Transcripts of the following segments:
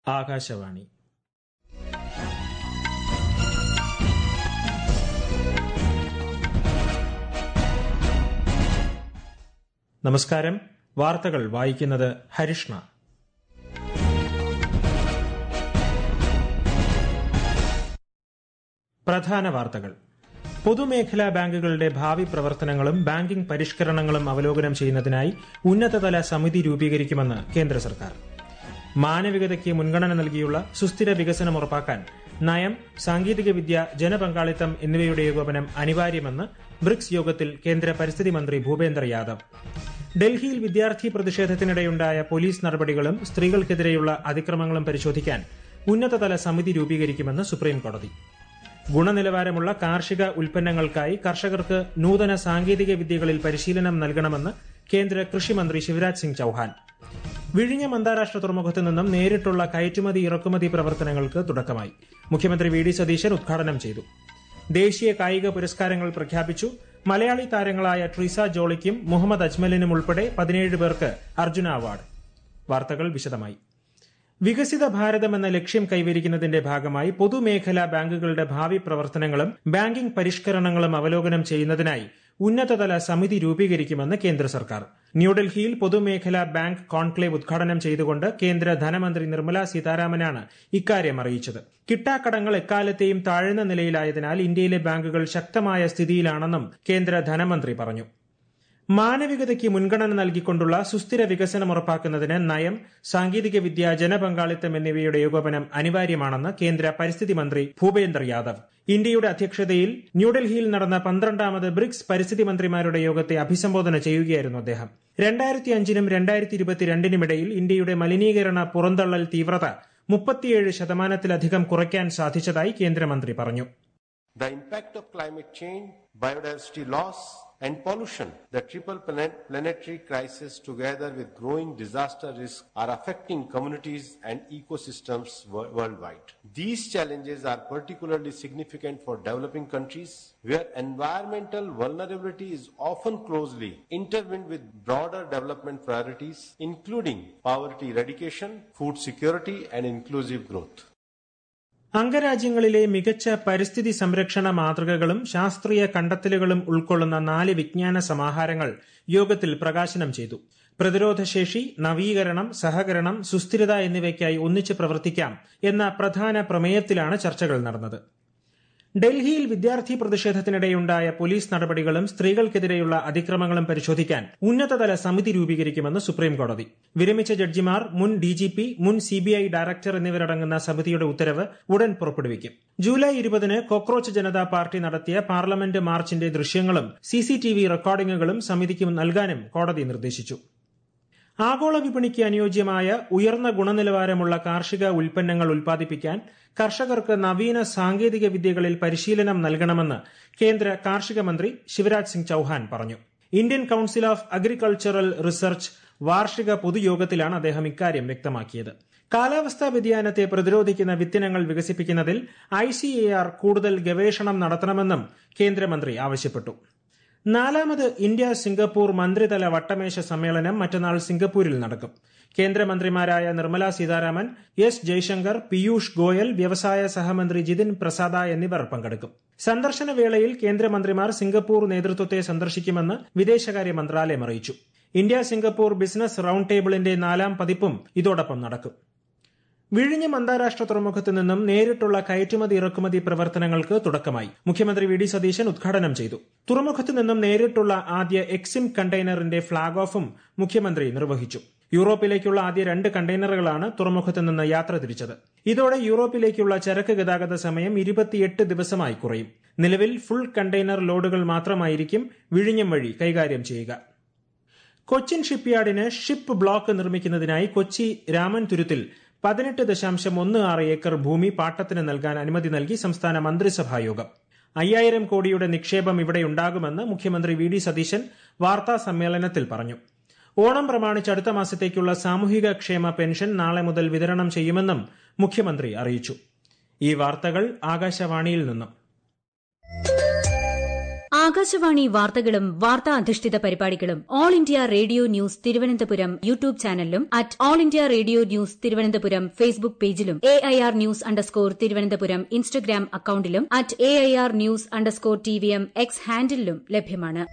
ആകാശവാണി നമസ്കാരം വാർത്തകൾ വായിക്കുന്നത് ഹരിഷ്ണ പ്രധാന വാർത്തകൾ പൊതുമേഖലാ ബാങ്കുകളുടെ ഭാവി പ്രവർത്തനങ്ങളും ബാങ്കിംഗ് പരിഷ്കരണങ്ങളും അവലോകനം ചെയ്യുന്നതിനായി ഉന്നതതല സമിതി രൂപീകരിക്കുമെന്ന് കേന്ദ്ര സർക്കാർ മാനവികതയ്ക്ക് മുൻഗണന നൽകിയുള്ള സുസ്ഥിര വികസനം ഉറപ്പാക്കാൻ നയം സാങ്കേതികവിദ്യ ജനപങ്കാളിത്തം എന്നിവയുടെ ഏകോപനം അനിവാര്യമെന്ന് ബ്രിക്സ് യോഗത്തിൽ കേന്ദ്ര പരിസ്ഥിതി മന്ത്രി ഭൂപേന്ദ്ര യാദവ് ഡൽഹിയിൽ വിദ്യാർത്ഥി പ്രതിഷേധത്തിനിടെയുണ്ടായ പോലീസ് നടപടികളും സ്ത്രീകൾക്കെതിരെയുള്ള അതിക്രമങ്ങളും പരിശോധിക്കാൻ ഉന്നതതല സമിതി രൂപീകരിക്കുമെന്ന് സുപ്രീംകോടതി ഗുണനിലവാരമുള്ള കാർഷിക ഉൽപ്പന്നങ്ങൾക്കായി കർഷകർക്ക് നൂതന സാങ്കേതിക വിദ്യകളിൽ പരിശീലനം നൽകണമെന്ന് കേന്ദ്ര കൃഷിമന്ത്രി ശിവരാജ് സിംഗ് ചൌഹാൻ വിഴിഞ്ഞം അന്താരാഷ്ട്ര തുറമുഖത്ത് നിന്നും നേരിട്ടുള്ള കയറ്റുമതി ഇറക്കുമതി പ്രവർത്തനങ്ങൾക്ക് തുടക്കമായി മുഖ്യമന്ത്രി വി ഡി സതീശൻ ഉദ്ഘാടനം ചെയ്തു ദേശീയ കായിക പുരസ്കാരങ്ങൾ പ്രഖ്യാപിച്ചു മലയാളി താരങ്ങളായ ട്രീസ ജോളിക്കും മുഹമ്മദ് അജ്മലിനും ഉൾപ്പെടെ പതിനേഴ് പേർക്ക് അർജുന അവാർഡ് വാർത്തകൾ വിശദമായി വികസിത ഭാരതം എന്ന ലക്ഷ്യം കൈവരിക്കുന്നതിന്റെ ഭാഗമായി പൊതുമേഖലാ ബാങ്കുകളുടെ ഭാവി പ്രവർത്തനങ്ങളും ബാങ്കിംഗ് പരിഷ്കരണങ്ങളും അവലോകനം ചെയ്യുന്നതിനായി ഉന്നതതല സമിതി രൂപീകരിക്കുമെന്ന് കേന്ദ്ര സർക്കാർ ന്യൂഡൽഹിയിൽ പൊതുമേഖലാ ബാങ്ക് കോൺക്ലേവ് ഉദ്ഘാടനം ചെയ്തുകൊണ്ട് കേന്ദ്ര ധനമന്ത്രി നിർമ്മല സീതാരാമനാണ് ഇക്കാര്യം അറിയിച്ചത് കിട്ടാക്കടങ്ങൾ എക്കാലത്തെയും താഴ്ന്ന നിലയിലായതിനാൽ ഇന്ത്യയിലെ ബാങ്കുകൾ ശക്തമായ സ്ഥിതിയിലാണെന്നും കേന്ദ്ര ധനമന്ത്രി പറഞ്ഞു മാനവികതയ്ക്ക് മുൻഗണന നൽകിക്കൊണ്ടുള്ള സുസ്ഥിര വികസനം ഉറപ്പാക്കുന്നതിന് നയം സാങ്കേതികവിദ്യ ജനപങ്കാളിത്തം എന്നിവയുടെ ഏകോപനം അനിവാര്യമാണെന്ന് കേന്ദ്ര പരിസ്ഥിതി മന്ത്രി ഭൂപേന്ദർ യാദവ് ഇന്ത്യയുടെ അധ്യക്ഷതയിൽ ന്യൂഡൽഹിയിൽ നടന്ന പന്ത്രണ്ടാമത് ബ്രിക്സ് പരിസ്ഥിതി മന്ത്രിമാരുടെ യോഗത്തെ അഭിസംബോധന ചെയ്യുകയായിരുന്നു അദ്ദേഹം രണ്ടായിരത്തി അഞ്ചിനും രണ്ടായിരത്തി ഇരുപത്തിരണ്ടിനുമിടയിൽ ഇന്ത്യയുടെ മലിനീകരണ പുറന്തള്ളൽ തീവ്രത മുപ്പത്തിയേഴ് ശതമാനത്തിലധികം കുറയ്ക്കാൻ സാധിച്ചതായി കേന്ദ്രമന്ത്രി പറഞ്ഞു The impact of climate change, biodiversity loss, and pollution, the triple planet planetary crisis together with growing disaster risk are affecting communities and ecosystems wo- worldwide. These challenges are particularly significant for developing countries where environmental vulnerability is often closely intertwined with broader development priorities including poverty eradication, food security and inclusive growth. അംഗരാജ്യങ്ങളിലെ മികച്ച പരിസ്ഥിതി സംരക്ഷണ മാതൃകകളും ശാസ്ത്രീയ കണ്ടെത്തലുകളും ഉൾക്കൊള്ളുന്ന നാല് വിജ്ഞാന സമാഹാരങ്ങൾ യോഗത്തിൽ പ്രകാശനം ചെയ്തു പ്രതിരോധശേഷി നവീകരണം സഹകരണം സുസ്ഥിരത എന്നിവയ്ക്കായി ഒന്നിച്ച് പ്രവർത്തിക്കാം എന്ന പ്രധാന പ്രമേയത്തിലാണ് ചർച്ചകൾ നടന്നത് ഡൽഹിയിൽ വിദ്യാർത്ഥി പ്രതിഷേധത്തിനിടെയുണ്ടായ പോലീസ് നടപടികളും സ്ത്രീകൾക്കെതിരെയുള്ള അതിക്രമങ്ങളും പരിശോധിക്കാൻ ഉന്നതതല സമിതി രൂപീകരിക്കുമെന്ന് സുപ്രീംകോടതി വിരമിച്ച ജഡ്ജിമാർ മുൻ ഡിജിപി മുൻ സിബിഐ ഡയറക്ടർ എന്നിവരടങ്ങുന്ന സമിതിയുടെ ഉത്തരവ് ഉടൻ പുറപ്പെടുവിക്കും ജൂലൈ ഇരുപതിന് കോക്രോച്ച് ജനതാ പാർട്ടി നടത്തിയ പാർലമെന്റ് മാർച്ചിന്റെ ദൃശ്യങ്ങളും സിസിടിവി റെക്കോർഡിംഗുകളും സമിതിക്ക് നൽകാനും കോടതി നിർദ്ദേശിച്ചു ആഗോള വിപണിക്ക് അനുയോജ്യമായ ഉയർന്ന ഗുണനിലവാരമുള്ള കാർഷിക ഉൽപ്പന്നങ്ങൾ ഉൽപ്പാദിപ്പിക്കാൻ കർഷകർക്ക് നവീന സാങ്കേതിക വിദ്യകളിൽ പരിശീലനം നൽകണമെന്ന് കേന്ദ്ര കാർഷിക മന്ത്രി ശിവരാജ് സിംഗ് ചൌഹാൻ പറഞ്ഞു Indian council of agricultural research വാർഷിക പൊതുയോഗത്തിലാണ് അദ്ദേഹം ഇക്കാര്യം വ്യക്തമാക്കിയത് കാലാവസ്ഥാ വ്യതിയാനത്തെ പ്രതിരോധിക്കുന്ന വിത്തിനങ്ങൾ വികസിപ്പിക്കുന്നതിൽ ഐ കൂടുതൽ ഗവേഷണം നടത്തണമെന്നും കേന്ദ്രമന്ത്രി ആവശ്യപ്പെട്ടു നാലാമത് ഇന്ത്യ സിംഗപ്പൂർ മന്ത്രിതല വട്ടമേശ സമ്മേളനം മറ്റന്നാൾ സിംഗപ്പൂരിൽ നടക്കും കേന്ദ്രമന്ത്രിമാരായ നിർമ്മല സീതാരാമൻ എസ് ജയശങ്കർ പീയൂഷ് ഗോയൽ വ്യവസായ സഹമന്ത്രി ജിതിൻ പ്രസാദ എന്നിവർ പങ്കെടുക്കും സന്ദർശന വേളയിൽ കേന്ദ്രമന്ത്രിമാർ സിംഗപ്പൂർ നേതൃത്വത്തെ സന്ദർശിക്കുമെന്ന് വിദേശകാര്യ മന്ത്രാലയം അറിയിച്ചു ഇന്ത്യ സിംഗപ്പൂർ ബിസിനസ് റൌണ്ട് ടേബിളിന്റെ നാലാം പതിപ്പും ഇതോടൊപ്പം നടക്കും വിഴിഞ്ഞം അന്താരാഷ്ട്ര തുറമുഖത്ത് നിന്നും നേരിട്ടുള്ള കയറ്റുമതി ഇറക്കുമതി പ്രവർത്തനങ്ങൾക്ക് തുടക്കമായി മുഖ്യമന്ത്രി വി ഡി സതീശൻ ഉദ്ഘാടനം ചെയ്തു തുറമുഖത്ത് നിന്നും നേരിട്ടുള്ള ആദ്യ എക്സിം കണ്ടെയ്നറിന്റെ ഫ്ളാഗ് ഓഫും മുഖ്യമന്ത്രി നിർവഹിച്ചു യൂറോപ്പിലേക്കുള്ള ആദ്യ രണ്ട് കണ്ടെയ്നറുകളാണ് തുറമുഖത്ത് നിന്ന് യാത്ര തിരിച്ചത് ഇതോടെ യൂറോപ്പിലേക്കുള്ള ചരക്ക് ഗതാഗത സമയം ഇരുപത്തിയെട്ട് ദിവസമായി കുറയും നിലവിൽ ഫുൾ കണ്ടെയ്നർ ലോഡുകൾ മാത്രമായിരിക്കും വിഴിഞ്ഞം വഴി കൈകാര്യം ചെയ്യുക കൊച്ചിൻ ഷിപ്പ്യാർഡിന് ഷിപ്പ് ബ്ലോക്ക് നിർമ്മിക്കുന്നതിനായി കൊച്ചി രാമൻ തുരുത്തിൽ പതിനെട്ട് ദശാംശം ഒന്ന് ആറ് ഏക്കർ ഭൂമി പാട്ടത്തിന് നൽകാൻ അനുമതി നൽകി സംസ്ഥാന മന്ത്രിസഭാ യോഗം അയ്യായിരം കോടിയുടെ നിക്ഷേപം ഇവിടെയുണ്ടാകുമെന്ന് മുഖ്യമന്ത്രി വി ഡി സതീശൻ വാർത്താ സമ്മേളനത്തിൽ പറഞ്ഞു ഓണം പ്രമാണിച്ച് അടുത്ത മാസത്തേക്കുള്ള സാമൂഹിക ക്ഷേമ പെൻഷൻ നാളെ മുതൽ വിതരണം ചെയ്യുമെന്നും മുഖ്യമന്ത്രി അറിയിച്ചു ഈ വാർത്തകൾ ആകാശവാണിയിൽ നിന്നും ആകാശവാണി വാർത്തകളും വാർത്താ അധിഷ്ഠിത പരിപാടികളും all India radio news Thiruvananthapuram YouTube ചാനലിലും at all India radio news Thiruvananthapuram Facebook പേജിലും A I R news underscore Thiruvananthapuram Instagram അക്കൌണ്ടിലും at A I R news underscore T V M X ഹാൻഡിലും ലഭ്യമാണ്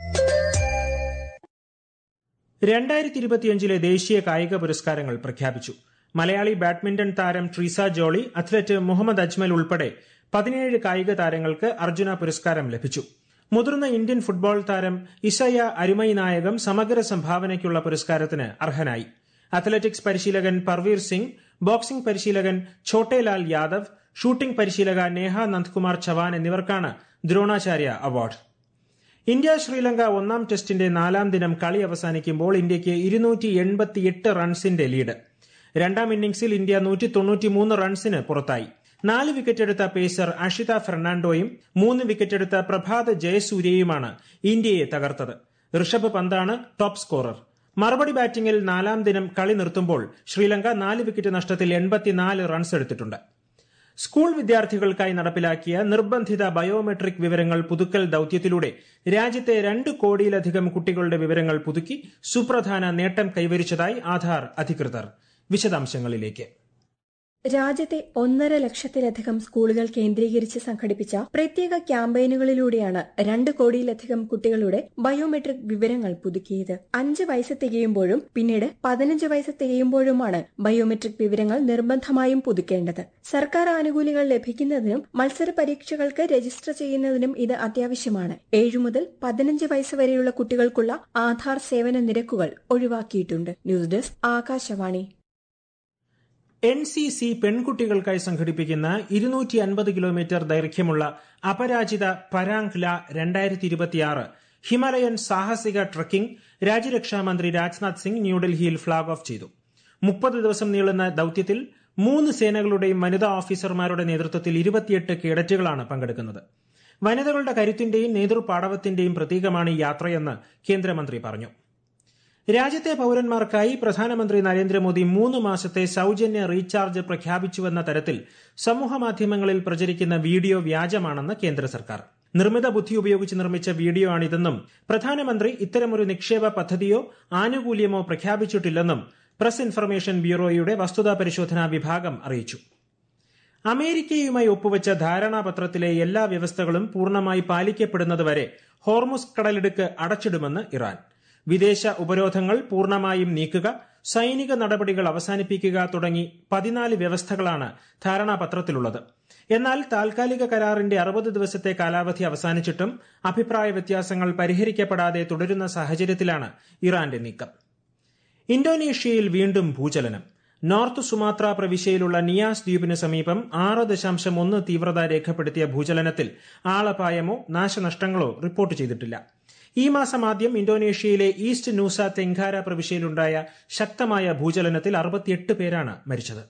രണ്ടായിരത്തി ഇരുപത്തിയഞ്ചിലെ ദേശീയ കായിക പുരസ്കാരങ്ങൾ പ്രഖ്യാപിച്ചു മലയാളി ബാഡ്മിന്റൺ താരം ട്രീസ ജോളി അത്ലറ്റ് മുഹമ്മദ് അജ്മൽ ഉൾപ്പെടെ പതിനേഴ് കായിക താരങ്ങൾക്ക് അർജുന പുരസ്കാരം ലഭിച്ചു മുതിർന്ന ഇന്ത്യൻ ഫുട്ബോൾ താരം ഇസയ അരുമൈ നായകം സമഗ്ര സംഭാവനയ്ക്കുള്ള പുരസ്കാരത്തിന് അർഹനായി അത്ലറ്റിക്സ് പരിശീലകൻ പർവീർ സിംഗ് ബോക്സിംഗ് പരിശീലകൻ ഛോട്ടേലാൽ യാദവ് ഷൂട്ടിംഗ് പരിശീലക നേഹ നന്ദ്കുമാർ ചവാൻ എന്നിവർക്കാണ് ദ്രോണാചാര്യ അവാർഡ് ഇന്ത്യ ശ്രീലങ്ക ഒന്നാം ടെസ്റ്റിന്റെ നാലാം ദിനം കളി അവസാനിക്കുമ്പോൾ ഇന്ത്യയ്ക്ക് ഇരുന്നൂറ്റി എൺപത്തിയെട്ട് റൺസിന്റെ ലീഡ് രണ്ടാം ഇന്നിംഗ്സിൽ ഇന്ത്യ നൂറ്റി തൊണ്ണൂറ്റിമൂന്ന് റൺസിന് പുറത്തായി നാല് വിക്കറ്റെടുത്ത പേസർ അഷിത ഫെർണാണ്ടോയും മൂന്ന് വിക്കറ്റെടുത്ത പ്രഭാത് ജയസൂര്യയുമാണ് ഇന്ത്യയെ തകർത്തത് ഋഷഭ് പന്താണ് ടോപ്പ് സ്കോറർ മറുപടി ബാറ്റിംഗിൽ നാലാം ദിനം കളി നിർത്തുമ്പോൾ ശ്രീലങ്ക നാല് വിക്കറ്റ് നഷ്ടത്തിൽ എൺപത്തിനാല് റൺസ് എടുത്തിട്ടുണ്ട് സ്കൂൾ വിദ്യാർത്ഥികൾക്കായി നടപ്പിലാക്കിയ നിർബന്ധിത ബയോമെട്രിക് വിവരങ്ങൾ പുതുക്കൽ ദൌത്യത്തിലൂടെ രാജ്യത്തെ രണ്ട് കോടിയിലധികം കുട്ടികളുടെ വിവരങ്ങൾ പുതുക്കി സുപ്രധാന നേട്ടം കൈവരിച്ചതായി ആധാർ അധികൃതർ വിശദാംശങ്ങളിലേക്ക് രാജ്യത്തെ ഒന്നര ലക്ഷത്തിലധികം സ്കൂളുകൾ കേന്ദ്രീകരിച്ച് സംഘടിപ്പിച്ച പ്രത്യേക ക്യാമ്പയിനുകളിലൂടെയാണ് രണ്ട് കോടിയിലധികം കുട്ടികളുടെ ബയോമെട്രിക് വിവരങ്ങൾ പുതുക്കിയത് അഞ്ച് വയസ്സ് തികയുമ്പോഴും പിന്നീട് പതിനഞ്ച് വയസ്സ് തികയുമ്പോഴുമാണ് ബയോമെട്രിക് വിവരങ്ങൾ നിർബന്ധമായും പുതുക്കേണ്ടത് സർക്കാർ ആനുകൂല്യങ്ങൾ ലഭിക്കുന്നതിനും മത്സര പരീക്ഷകൾക്ക് രജിസ്റ്റർ ചെയ്യുന്നതിനും ഇത് അത്യാവശ്യമാണ് ഏഴു മുതൽ പതിനഞ്ച് വയസ്സ് വരെയുള്ള കുട്ടികൾക്കുള്ള ആധാർ സേവന നിരക്കുകൾ ഒഴിവാക്കിയിട്ടുണ്ട് news desk Akashvani N C C പെൺകുട്ടികൾക്കായി സംഘടിപ്പിക്കുന്ന ഇരുന്നൂറ്റി അൻപത് കിലോമീറ്റർ ദൈർഘ്യമുള്ള അപരാജിത പരാങ്ല രണ്ടായിരത്തി ഇരുപത്തിയാറ് ഹിമാലയൻ സാഹസിക ട്രക്കിംഗ് രാജ്യരക്ഷാമന്ത്രി രാജ്നാഥ് സിംഗ് ന്യൂഡൽഹിയിൽ ഫ്ളാഗ് ഓഫ് ചെയ്തു മുപ്പത് ദിവസം നീളുന്ന ദൌത്യത്തിൽ മൂന്ന് സേനകളുടെയും വനിതാ ഓഫീസർമാരുടെ നേതൃത്വത്തിൽ ഇരുപത്തിയെട്ട് കേഡറ്റുകളാണ് പങ്കെടുക്കുന്നത് വനിതകളുടെ കരുത്തിന്റെയും നേതൃപാടവത്തിന്റെയും പ്രതീകമാണ് ഈ യാത്രയെന്ന് കേന്ദ്രമന്ത്രി പറഞ്ഞു രാജ്യത്തെ പൌരന്മാർക്കായി പ്രധാനമന്ത്രി നരേന്ദ്രമോദി മൂന്ന് മാസത്തെ സൌജന്യ റീചാർജ് പ്രഖ്യാപിച്ചുവെന്ന തരത്തിൽ സമൂഹമാധ്യമങ്ങളിൽ പ്രചരിക്കുന്ന വീഡിയോ വ്യാജമാണെന്ന് കേന്ദ്ര സർക്കാർ നിർമ്മിത ബുദ്ധി ഉപയോഗിച്ച് നിർമ്മിച്ച വീഡിയോ ആണിതെന്നും പ്രധാനമന്ത്രി ഇത്തരമൊരു നിക്ഷേപ പദ്ധതിയോ ആനുകൂല്യമോ പ്രഖ്യാപിച്ചിട്ടില്ലെന്നും പ്രസ് ഇൻഫർമേഷൻ ബ്യൂറോയുടെ വസ്തുതാ പരിശോധനാ വിഭാഗം അറിയിച്ചു അമേരിക്കയുമായി ഒപ്പുവച്ച ധാരണാപത്രത്തിലെ എല്ലാ വ്യവസ്ഥകളും പൂർണ്ണമായി പാലിക്കപ്പെടുന്നതുവരെ ഹോർമുസ് കടലിടുക്ക് അടച്ചിടുമെന്ന് ഇറാൻ വിദേശ ഉപരോധങ്ങൾ പൂർണ്ണമായും നീക്കുക സൈനിക നടപടികൾ അവസാനിപ്പിക്കുക തുടങ്ങി പതിനാല് വ്യവസ്ഥകളാണ് ധാരണാപത്രത്തിലുള്ളത് എന്നാൽ താൽക്കാലിക കരാറിന്റെ അറുപത് ദിവസത്തെ കാലാവധി അവസാനിച്ചിട്ടും അഭിപ്രായ വ്യത്യാസങ്ങൾ പരിഹരിക്കപ്പെടാതെ തുടരുന്ന സാഹചര്യത്തിലാണ് ഇറാന്റെ നീക്കം ഇന്തോനേഷ്യയിൽ വീണ്ടും ഭൂചലനം നോർത്ത് സുമാത്ര പ്രവിശ്യയിലുള്ള നിയാസ് ദ്വീപിന് സമീപം ആറ് ദശാംശം ഒന്ന് തീവ്രത രേഖപ്പെടുത്തിയ ഭൂചലനത്തിൽ ആളപായമോ നാശനഷ്ടങ്ങളോ റിപ്പോർട്ട് ചെയ്തിട്ടില്ല ഈ മാസം ആദ്യം ഇന്തോനേഷ്യയിലെ ഈസ്റ്റ് നൂസ തെങ്കാര പ്രവിശ്യയിലുണ്ടായ ശക്തമായ ഭൂചലനത്തിൽ അറുപത്തിയെട്ട് പേരാണ് മരിച്ചത്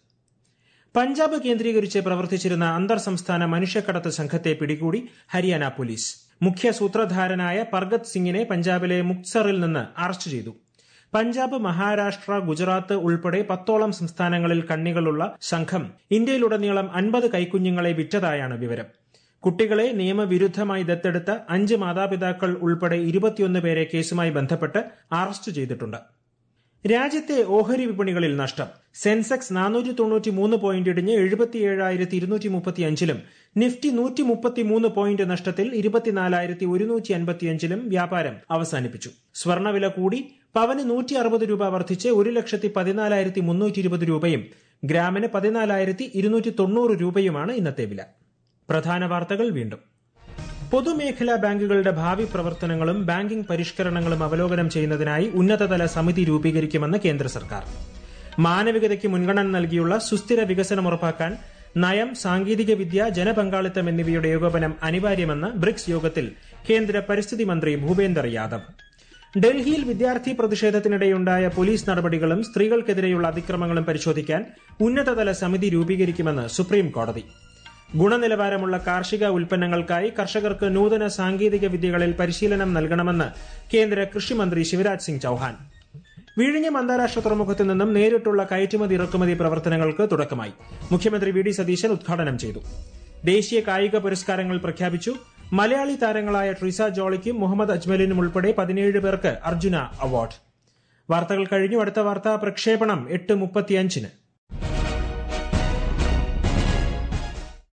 പഞ്ചാബ് കേന്ദ്രീകരിച്ച് പ്രവർത്തിച്ചിരുന്ന അന്തർ സംസ്ഥാന മനുഷ്യക്കടത്ത് സംഘത്തെ പിടികൂടി ഹരിയാന പോലീസ് മുഖ്യ സൂത്രധാരനായ പർഗത് സിംഗിനെ പഞ്ചാബിലെ മുക്സറിൽ നിന്ന് അറസ്റ്റ് ചെയ്തു പഞ്ചാബ് മഹാരാഷ്ട്ര ഗുജറാത്ത് ഉൾപ്പെടെ പത്തോളം സംസ്ഥാനങ്ങളിൽ കണ്ണികളുള്ള സംഘം ഇന്ത്യയിലുടനീളം അൻപത് കൈക്കുഞ്ഞുങ്ങളെ വിറ്റതായാണ് വിവരം കുട്ടികളെ നിയമവിരുദ്ധമായി ദത്തെടുത്ത അഞ്ച് മാതാപിതാക്കൾ ഉൾപ്പെടെ ഇരുപത്തിയൊന്ന് പേരെ കേസുമായി ബന്ധപ്പെട്ട് അറസ്റ്റ് ചെയ്തിട്ടുണ്ട് രാജ്യത്തെ ഓഹരി വിപണികളിൽ നഷ്ടം സെൻസെക്സ് നാനൂറ്റി തൊണ്ണൂറ്റി മൂന്ന് പോയിന്റ് ഇടിഞ്ഞ് എഴുപത്തിയേഴായിരത്തി ഇരുന്നൂറ്റി മുപ്പത്തി അഞ്ചിലും നിഫ്റ്റി നൂറ്റി മുപ്പത്തി മൂന്ന് പോയിന്റ് നഷ്ടത്തിൽ ഇരുപത്തിനാലായിരത്തി ഒരുന്നൂറ്റി അൻപത്തിയഞ്ചിലും വ്യാപാരം അവസാനിപ്പിച്ചു സ്വർണ്ണവില കൂടി പവന് നൂറ്റി അറുപത് രൂപ വർദ്ധിച്ച് ഒരു ലക്ഷത്തി പതിനാലായിരത്തി മുന്നൂറ്റി ഇരുപത് രൂപയും ഗ്രാമിന് പതിനാലായിരത്തി ഇരുന്നൂറ്റി തൊണ്ണൂറ് രൂപയുമാണ് ഇന്നത്തെ വില പ്രധാന വാർത്തകൾ വീണ്ടും പൊതുമേഖലാ ബാങ്കുകളുടെ ഭാവി പ്രവർത്തനങ്ങളും ബാങ്കിംഗ് പരിഷ്കരണങ്ങളും അവലോകനം ചെയ്യുന്നതിനായി ഉന്നതതല സമിതി രൂപീകരിക്കുമെന്ന് കേന്ദ്ര സർക്കാർ മാനവികതയ്ക്ക് മുൻഗണന നൽകിയുള്ള സുസ്ഥിര വികസനം ഉറപ്പാക്കാൻ നയം സാങ്കേതിക വിദ്യ ജനപങ്കാളിത്തം എന്നിവയുടെ ഏകോപനം അനിവാര്യമെന്ന് ബ്രിക്സ് യോഗത്തിൽ കേന്ദ്ര പരിസ്ഥിതി മന്ത്രി ഭൂപേന്ദർ യാദവ് ഡൽഹിയിൽ വിദ്യാർത്ഥി പ്രതിഷേധത്തിനിടെയുണ്ടായ പോലീസ് നടപടികളും സ്ത്രീകൾക്കെതിരെയുള്ള അതിക്രമങ്ങളും പരിശോധിക്കാൻ ഉന്നതതല സമിതി രൂപീകരിക്കുമെന്ന് സുപ്രീം കോടതി ഗുണനിലവാരമുള്ള കാർഷിക ഉൽപ്പന്നങ്ങൾക്കായി കർഷകർക്ക് നൂതന സാങ്കേതിക വിദ്യകളിൽ പരിശീലനം നൽകണമെന്ന് കേന്ദ്ര കൃഷിമന്ത്രി ശിവരാജ് സിംഗ് ചൌഹാൻ വിഴിഞ്ഞം അന്താരാഷ്ട്ര തുറമുഖത്തു നിന്നും നേരിട്ടുള്ള കയറ്റുമതി ഇറക്കുമതി പ്രവർത്തനങ്ങൾക്ക് തുടക്കമായി മുഖ്യമന്ത്രി വി ഡി സതീശൻ ഉദ്ഘാടനം ചെയ്തു ദേശീയ കായിക പുരസ്കാരങ്ങൾ പ്രഖ്യാപിച്ചു മലയാളി താരങ്ങളായ ട്രിസ ജോളിക്കും മുഹമ്മദ് അജ്മലിനും ഉൾപ്പെടെ പതിനേഴ് പേർക്ക് അർജുന അവാർഡ് വാർത്തകൾ കഴിഞ്ഞു അടുത്ത വാർത്താ പ്രക്ഷേപണം എട്ട് മുപ്പത്തിയഞ്ചിന്